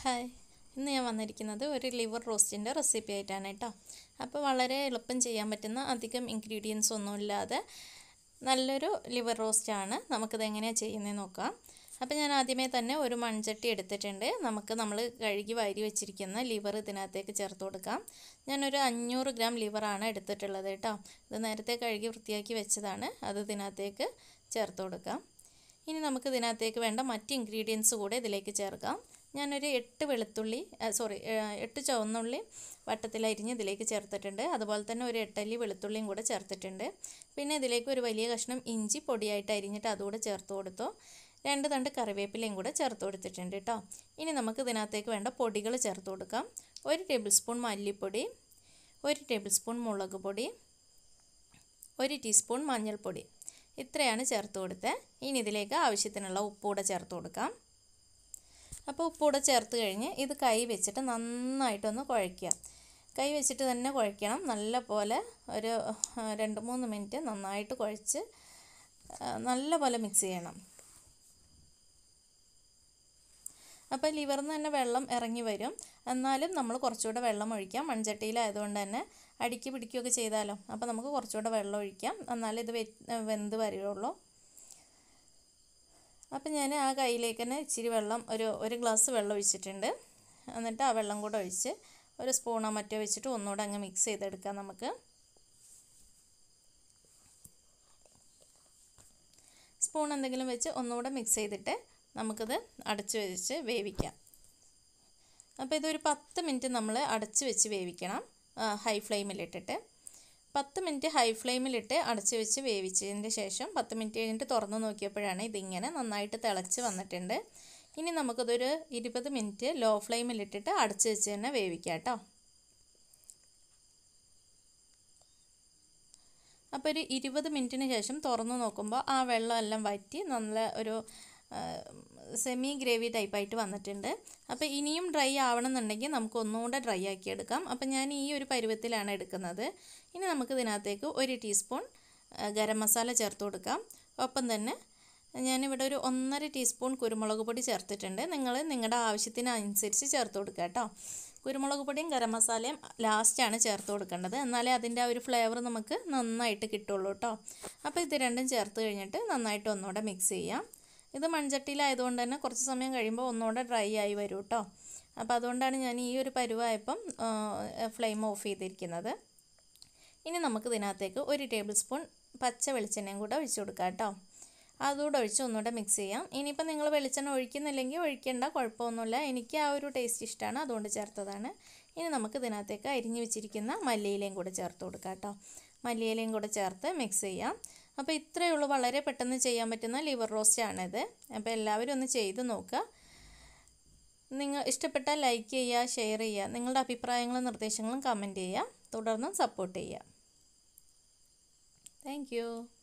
hi ഇന്ന് ഞാൻ വന്നിരിക്കുന്നത് ഒരു ലിവർ റോസ്റ്റിൻ്റെ റെസിപ്പി ആയിട്ടാണ് കേട്ടോ അപ്പോൾ വളരെ എളുപ്പം ചെയ്യാൻ പറ്റുന്ന അധികം ഇൻഗ്രീഡിയൻസ് ഒന്നുമില്ലാതെ നല്ലൊരു ലിവർ റോസ്റ്റാണ് നമുക്കിത് എങ്ങനെയാണ് ചെയ്യുന്നത് നോക്കാം അപ്പോൾ ഞാൻ ആദ്യമേ തന്നെ ഒരു മൺചട്ടി എടുത്തിട്ടുണ്ട് നമുക്ക് നമ്മൾ കഴുകി വാരി വെച്ചിരിക്കുന്ന ലിവർ ഇതിനകത്തേക്ക് ചേർത്ത് കൊടുക്കാം ഞാനൊരു അഞ്ഞൂറ് ഗ്രാം ലിവറാണ് എടുത്തിട്ടുള്ളത് കേട്ടോ ഇത് നേരത്തെ കഴുകി വൃത്തിയാക്കി വെച്ചതാണ് അത് ഇതിനകത്തേക്ക് ചേർത്ത് കൊടുക്കാം ഇനി നമുക്ക് ഇതിനകത്തേക്ക് വേണ്ട മറ്റ് ഇൻഗ്രീഡിയൻസ് കൂടെ ഇതിലേക്ക് ചേർക്കാം ഞാനൊരു എട്ട് വെളുത്തുള്ളി സോറി എട്ട് ചുവന്നുള്ളി വട്ടത്തിലരിഞ്ഞ് ഇതിലേക്ക് ചേർത്തിട്ടുണ്ട് അതുപോലെ തന്നെ ഒരു എട്ടല്ലി വെളുത്തുള്ളിയും കൂടെ ചേർത്തിട്ടുണ്ട് പിന്നെ ഇതിലേക്ക് ഒരു വലിയ കഷ്ണം ഇഞ്ചി പൊടിയായിട്ട് അരിഞ്ഞിട്ട് അതുകൂടെ ചേർത്ത് കൊടുത്തു രണ്ട് തണ്ട് കറിവേപ്പിലയും കൂടെ ചേർത്ത് കൊടുത്തിട്ടുണ്ട് കേട്ടോ ഇനി നമുക്ക് ഇതിനകത്തേക്ക് വേണ്ട പൊടികൾ ചേർത്ത് കൊടുക്കാം ഒരു ടേബിൾ സ്പൂൺ മല്ലിപ്പൊടി ഒരു ടേബിൾ സ്പൂൺ മുളക് പൊടി ഒരു ടീസ്പൂൺ മഞ്ഞൾപ്പൊടി ഇത്രയാണ് ചേർത്ത് കൊടുത്തത് ഇനി ഇതിലേക്ക് ആവശ്യത്തിനുള്ള ഉപ്പൂടെ ചേർത്ത് കൊടുക്കാം അപ്പോൾ ഉപ്പൂടെ ചേർത്ത് കഴിഞ്ഞ് ഇത് കൈ വെച്ചിട്ട് നന്നായിട്ടൊന്ന് കുഴയ്ക്കുക കൈ വെച്ചിട്ട് തന്നെ കുഴയ്ക്കണം നല്ല പോലെ ഒരു രണ്ട് മൂന്ന് മിനിറ്റ് നന്നായിട്ട് കുഴച്ച് നല്ല പോലെ മിക്സ് ചെയ്യണം അപ്പോൾ ലിവറിൽ നിന്ന് തന്നെ വെള്ളം ഇറങ്ങി വരും എന്നാലും നമ്മൾ കുറച്ചുകൂടെ വെള്ളം ഒഴിക്കാം മൺചട്ടിയിലായതുകൊണ്ട് തന്നെ അടിക്ക് പിടിക്കുകയൊക്കെ ചെയ്താലോ അപ്പോൾ നമുക്ക് കുറച്ചുകൂടെ വെള്ളം ഒഴിക്കാം എന്നാലേ ഇത് വെന്ത് വരികയുള്ളൂ അപ്പം ഞാൻ ആ കയ്യിലേക്ക് തന്നെ ഇച്ചിരി വെള്ളം ഒരു ഒരു ഗ്ലാസ് വെള്ളം ഒഴിച്ചിട്ടുണ്ട് എന്നിട്ട് ആ വെള്ളം കൂടെ ഒഴിച്ച് ഒരു സ്പൂണോ മറ്റോ വെച്ചിട്ട് ഒന്നുകൂടെ അങ്ങ് മിക്സ് ചെയ്തെടുക്കാം നമുക്ക് സ്പൂൺ എന്തെങ്കിലും വെച്ച് ഒന്നുകൂടെ മിക്സ് ചെയ്തിട്ട് നമുക്കിത് അടച്ച് വെച്ച് വേവിക്കാം അപ്പോൾ ഇതൊരു പത്ത് മിനിറ്റ് നമ്മൾ അടച്ച് വെച്ച് വേവിക്കണം ഹൈ ഫ്ലെയിമിലിട്ടിട്ട് പത്ത് മിനിറ്റ് ഹൈ ഫ്ലെയിമിലിട്ട് അടച്ച് വെച്ച് വേവിച്ചതിൻ്റെ ശേഷം പത്ത് മിനിറ്റ് കഴിഞ്ഞിട്ട് തുറന്ന് നോക്കിയപ്പോഴാണ് ഇതിങ്ങനെ നന്നായിട്ട് തിളച്ച് വന്നിട്ടുണ്ട് ഇനി നമുക്കിതൊരു ഇരുപത് മിനിറ്റ് ലോ ഫ്ലെയിമിലിട്ടിട്ട് അടച്ച് വെച്ച് തന്നെ വേവിക്കാം കേട്ടോ അപ്പോൾ ഒരു ഇരുപത് മിനിറ്റിന് ശേഷം തുറന്ന് നോക്കുമ്പോൾ ആ വെള്ളം എല്ലാം വറ്റി നല്ല ഒരു സെമി ഗ്രേവി ടൈപ്പായിട്ട് വന്നിട്ടുണ്ട് അപ്പോൾ ഇനിയും ഡ്രൈ ആവണമെന്നുണ്ടെങ്കിൽ നമുക്ക് ഒന്നുകൂടെ ഡ്രൈ ആക്കി എടുക്കാം അപ്പോൾ ഞാൻ ഈ ഒരു പരുവത്തിലാണ് എടുക്കുന്നത് ഇനി നമുക്ക് ഇതിനകത്തേക്ക് ഒരു ടീസ്പൂൺ ഗരം മസാല ചേർത്ത് കൊടുക്കാം ഒപ്പം തന്നെ ഞാനിവിടെ ഒരു ഒന്നര ടീസ്പൂൺ കുരുമുളക് പൊടി ചേർത്തിട്ടുണ്ട് നിങ്ങൾ നിങ്ങളുടെ ആവശ്യത്തിനനുസരിച്ച് ചേർത്ത് കൊടുക്കുക കേട്ടോ കുരുമുളക് പൊടിയും ഗരം മസാലയും ലാസ്റ്റാണ് ചേർത്ത് കൊടുക്കേണ്ടത് എന്നാലേ അതിൻ്റെ ആ ഒരു ഫ്ലേവർ നമുക്ക് നന്നായിട്ട് കിട്ടുള്ളൂ കേട്ടോ അപ്പോൾ ഇത് രണ്ടും ചേർത്ത് കഴിഞ്ഞിട്ട് നന്നായിട്ട് ഒന്നുകൂടെ മിക്സ് ചെയ്യാം ഇത് മൺചട്ടിയിലായതുകൊണ്ട് തന്നെ കുറച്ച് സമയം കഴിയുമ്പോൾ ഒന്നുകൂടെ ഡ്രൈ ആയി വരും കേട്ടോ അപ്പോൾ അതുകൊണ്ടാണ് ഞാൻ ഈ ഒരു പരുവായപ്പം ഫ്ലെയിം ഓഫ് ചെയ്തിരിക്കുന്നത് ഇനി നമുക്ക് ഇതിനകത്തേക്ക് ഒരു ടേബിൾ സ്പൂൺ പച്ച വെളിച്ചെണ്ണയും കൂടെ ഒഴിച്ചു കൊടുക്കാം കേട്ടോ അതുകൂടെ ഒഴിച്ച് ഒന്നുകൂടെ മിക്സ് ചെയ്യാം ഇനിയിപ്പോൾ നിങ്ങൾ വെളിച്ചെണ്ണ ഒഴിക്കുന്നില്ലെങ്കിൽ ഒഴിക്കേണ്ട കുഴപ്പമൊന്നുമില്ല എനിക്ക് ആ ഒരു ടേസ്റ്റ് ഇഷ്ടമാണ് അതുകൊണ്ട് ചേർത്തതാണ് ഇനി നമുക്ക് ഇതിനകത്തേക്ക് അരിഞ്ഞു വെച്ചിരിക്കുന്ന മല്ലിയിലയും കൂടെ ചേർത്ത് കൊടുക്കാം കേട്ടോ മല്ലിയിലയും കൂടെ ചേർത്ത് മിക്സ് ചെയ്യാം അപ്പോൾ ഇത്രയേ ഉള്ളൂ വളരെ പെട്ടെന്ന് ചെയ്യാൻ പറ്റുന്ന ലിവർ റോസ്റ്റ് ആണിത് അപ്പോൾ എല്ലാവരും ഒന്ന് ചെയ്ത് നോക്കുക നിങ്ങൾ ഇഷ്ടപ്പെട്ടാൽ ലൈക്ക് ചെയ്യുക ഷെയർ ചെയ്യുക നിങ്ങളുടെ അഭിപ്രായങ്ങളും നിർദ്ദേശങ്ങളും കമൻറ്റ് ചെയ്യുക തുടർന്നും സപ്പോർട്ട് ചെയ്യുക താങ്ക്